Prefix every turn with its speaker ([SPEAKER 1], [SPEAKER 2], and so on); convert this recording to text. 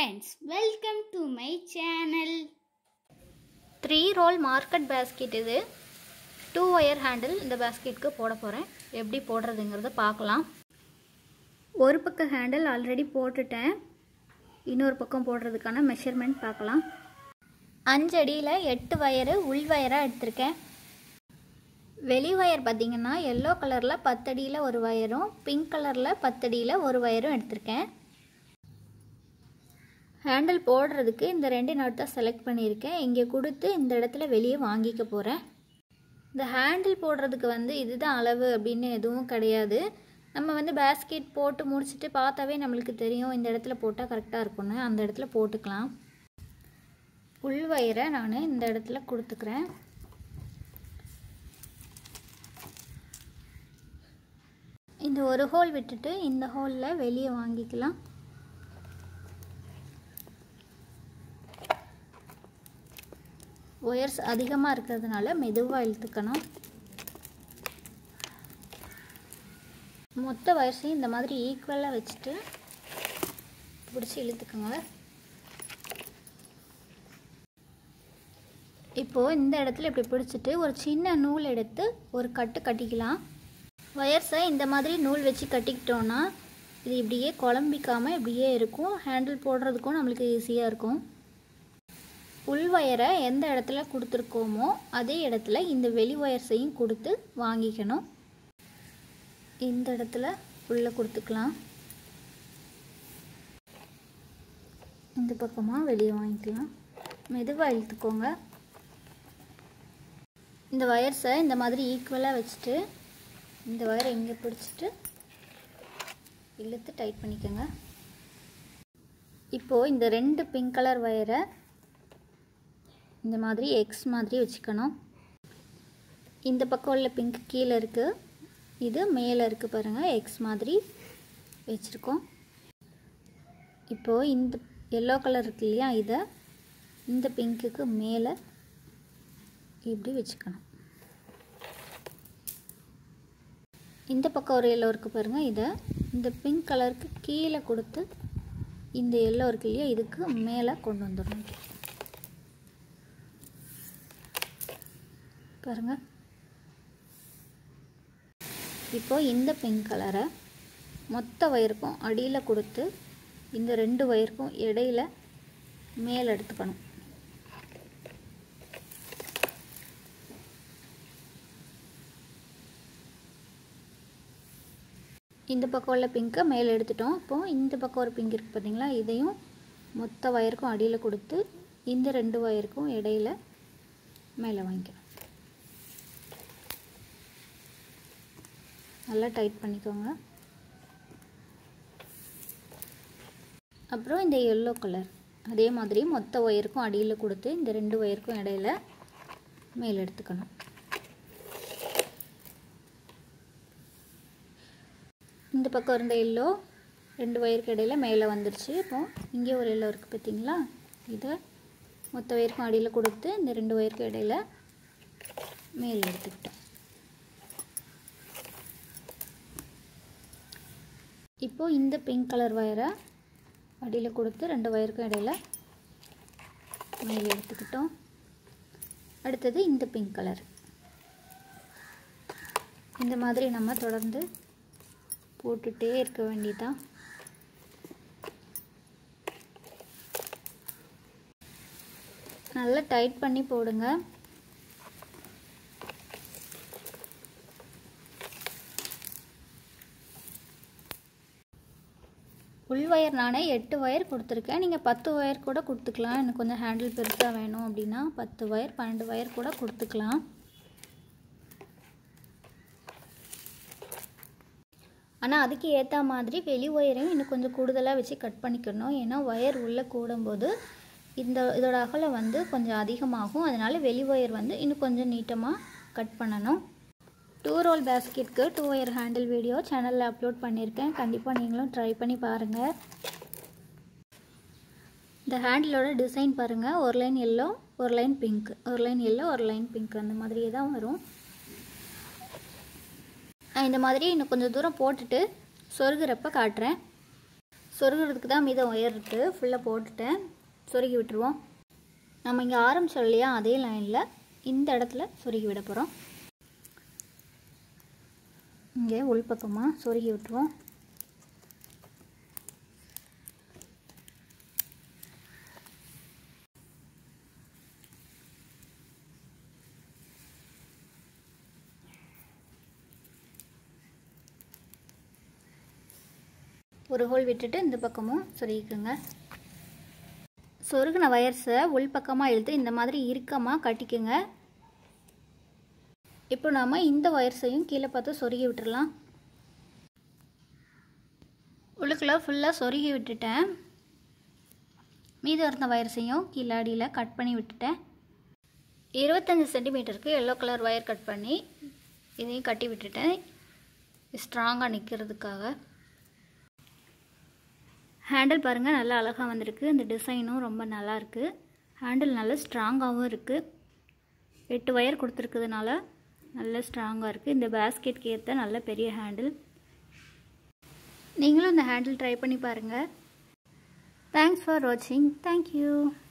[SPEAKER 1] friends welcome to my channel
[SPEAKER 2] three roll market basket இது two wire handle இந்த பேஸ்கெட்க்கு போட போகிறேன் எப்படி போடுறதுங்கிறத பார்க்கலாம் ஒரு பக்கம் ஹேண்டில் ஆல்ரெடி போட்டுட்டேன் இன்னொரு பக்கம் போடுறதுக்கான மெஷர்மெண்ட் பார்க்கலாம் அஞ்சு அடியில் எட்டு வயரு உள் வயராக எடுத்திருக்கேன் வெளி ஒயர் பார்த்திங்கன்னா எல்லோ கலரில் பத்தடியில் ஒரு வயரும் பிங்க் கலரில் பத்தடியில் ஒரு வயரும் எடுத்திருக்கேன் ஹேண்டில் போடுறதுக்கு இந்த ரெண்டு நட் தான் செலக்ட் பண்ணியிருக்கேன் இங்கே கொடுத்து இந்த இடத்துல வெளியே வாங்கிக்க போகிறேன் இந்த ஹேண்டில் போடுறதுக்கு வந்து இதுதான் அளவு அப்படின்னு எதுவும் கிடையாது நம்ம வந்து பேஸ்கெட் போட்டு முடிச்சுட்டு பார்த்தாவே நம்மளுக்கு தெரியும் இந்த இடத்துல போட்டால் கரெக்டாக இருக்கும்னு அந்த இடத்துல போட்டுக்கலாம் உள் வயரை நான் இந்த இடத்துல கொடுத்துக்கிறேன் இந்த ஒரு ஹோல் விட்டுட்டு இந்த ஹோலில் வெளியே வாங்கிக்கலாம் ஒயர்ஸ் அதிகமாக இருக்கிறதுனால மெதுவாக இழுத்துக்கணும் மொத்த ஒயர்ஸையும் இந்த மாதிரி ஈக்குவலாக வச்சுட்டு பிடிச்சி இழுத்துக்கோங்க இப்போது இந்த இடத்துல இப்படி பிடிச்சிட்டு ஒரு சின்ன நூல் எடுத்து ஒரு கட்டு கட்டிக்கலாம் ஒயர்ஸை இந்த மாதிரி நூல் வச்சு கட்டிக்கிட்டோன்னா இது இப்படியே குழம்பிக்காமல் இப்படியே இருக்கும் ஹேண்டில் போடுறதுக்கும் நம்மளுக்கு ஈஸியாக இருக்கும் உள் ஒயரை எந்த இடத்துல கொடுத்துருக்கோமோ அதே இடத்துல இந்த வெளி ஒயர்ஸையும் கொடுத்து வாங்கிக்கணும் இந்த இடத்துல உள்ளே கொடுத்துக்கலாம் இந்த பக்கமாக வெளியே வாங்கிக்கலாம் மெதுவாக இழுத்துக்கோங்க இந்த ஒயர்ஸை இந்த மாதிரி ஈக்குவலாக வச்சுட்டு இந்த ஒயரை இங்கே பிடிச்சிட்டு இழுத்து டைட் பண்ணிக்கோங்க இப்போது இந்த ரெண்டு பிங்க் கலர் ஒயரை இந்த மாதிரி எக்ஸ் மாதிரி வச்சுக்கணும் இந்த பக்கம் உள்ள பிங்க் கீழே இருக்குது இது மேலே இருக்குது பாருங்கள் எக்ஸ் மாதிரி வச்சுருக்கோம் இப்போது இந்த எல்லோ கலர் இருக்கு இல்லையா இதை இந்த பிங்க்குக்கு மேலே இப்படி வச்சுக்கணும் இந்த பக்கம் ஒரு எல்லோ இருக்குது பாருங்கள் இதை இந்த பிங்க் கலருக்கு கீழே கொடுத்து இந்த எல்லோ இருக்கு இல்லையா இதுக்கு மேலே கொண்டு வந்துடணும் பாருங்கள் இப்போ இந்த பிங்க் கலரை மொத்த வயருக்கும் அடியில் கொடுத்து இந்த ரெண்டு வயருக்கும் இடையில மேல் எடுத்துக்கணும் இந்த பக்கம் உள்ள பிங்க்கை மேலே எடுத்துட்டோம் இப்போது இந்த பக்கம் ஒரு பிங்க் இருக்குது பார்த்தீங்களா இதையும் மொத்த வயருக்கும் அடியில் கொடுத்து இந்த ரெண்டு வயருக்கும் இடையில மேலே வாங்கிக்கணும் நல்லா டைட் பண்ணிக்கோங்க அப்புறம் இந்த எல்லோ கலர் அதே மாதிரி மொத்த ஒயருக்கும் அடியில் கொடுத்து இந்த ரெண்டு ஒயருக்கும் இடையில மேல் எடுத்துக்கணும் இந்த பக்கம் இருந்த எல்லோ ரெண்டு ஒயருக்கு இடையில மேலே வந்துருச்சு இப்போ இங்கே ஒரு எல்லோ இருக்குது பார்த்தீங்களா இதை மொத்த ஒயருக்கும் அடியில் கொடுத்து இந்த ரெண்டு ஒயருக்கு இடையில மேல் எடுத்துக்கிட்டோம் இப்போது இந்த பிங்க் கலர் ஒயரை அடியில் கொடுத்து ரெண்டு ஒயருக்கும் இடையில மேலே எடுத்துக்கிட்டோம் அடுத்தது இந்த பிங்க் கலர் இந்த மாதிரி நம்ம தொடர்ந்து போட்டுகிட்டே இருக்க வேண்டியதான் நல்லா டைட் பண்ணி போடுங்க உள் ஒயர் நானே எட்டு ஒயர் கொடுத்துருக்கேன் நீங்கள் பத்து ஒயர் கூட கொடுத்துக்கலாம் எனக்கு கொஞ்சம் ஹேண்டில் பெருசாக வேணும் அப்படின்னா பத்து ஒயர் பன்னெண்டு ஒயர் கூட கொடுத்துக்கலாம் ஆனால் அதுக்கு ஏற்ற மாதிரி வெளி ஒயரையும் இன்னும் கொஞ்சம் கூடுதலாக வச்சு கட் பண்ணிக்கணும் ஏன்னா ஒயர் உள்ளே கூடும்போது இந்த இதோட அகலம் வந்து கொஞ்சம் அதிகமாகும் அதனால் வெளி ஒயர் வந்து இன்னும் கொஞ்சம் நீட்டமாக கட் பண்ணணும் டூ ரோல் பேஸ்கெட்க்கு டூ ஒயர் ஹேண்டில் வீடியோ சேனலில் அப்லோட் பண்ணியிருக்கேன் கண்டிப்பாக நீங்களும் ட்ரை பண்ணி பாருங்கள் இந்த ஹேண்டிலோட டிசைன் பாருங்கள் ஒரு லைன் எல்லோ ஒரு லைன் பிங்க் ஒரு லைன் எல்லோ ஒரு லைன் பிங்க் அந்த மாதிரியே தான் வரும் இந்த மாதிரி இன்னும் கொஞ்சம் தூரம் போட்டுட்டு சொருகிறப்ப காட்டுறேன் சொருகிறதுக்கு தான் மீதம் ஒயர் இருக்குது ஃபுல்லாக போட்டுட்டேன் சொருகி விட்டுருவோம் நம்ம இங்கே ஆரம்பிச்சோம் இல்லையா அதே லைனில் இந்த இடத்துல சொருகி விட போகிறோம் இங்கே உள்பக்கமாக சொருகி விட்டுருவோம் ஒரு ஹோல் விட்டுட்டு இந்த பக்கமும் சொருகிக்கோங்க சொருகின வயர்ஸை உள்பக்கமாக இழுத்து இந்த மாதிரி இறுக்கமாக கட்டிக்கோங்க இப்போ நாம் இந்த ஒயர்ஸையும் கீழே பார்த்து சொருகி விட்டுறலாம் உள்ளுக்குள்ள ஃபுல்லாக சொருகி விட்டுட்டேன் மீதம் இருந்த வயர்ஸையும் கீழே அடியில் கட் பண்ணி விட்டுட்டேன் இருபத்தஞ்சி சென்டிமீட்டருக்கு எல்லோ கலர் ஒயர் கட் பண்ணி இதையும் கட்டி விட்டுட்டேன் ஸ்ட்ராங்காக நிற்கிறதுக்காக ஹேண்டில் பாருங்கள் நல்லா அழகாக வந்திருக்கு இந்த டிசைனும் ரொம்ப நல்லா இருக்குது ஹேண்டில் நல்லா ஸ்ட்ராங்காகவும் இருக்குது எட்டு ஒயர் கொடுத்துருக்கிறதுனால நல்ல ஸ்ட்ராங்காக இருக்குது இந்த பேஸ்கெட்க்கு ஏற்ற நல்ல பெரிய ஹேண்டில் நீங்களும் இந்த ஹேண்டில் ட்ரை பண்ணி பாருங்கள் தேங்க்ஸ் ஃபார் வாட்சிங் தேங்க்யூ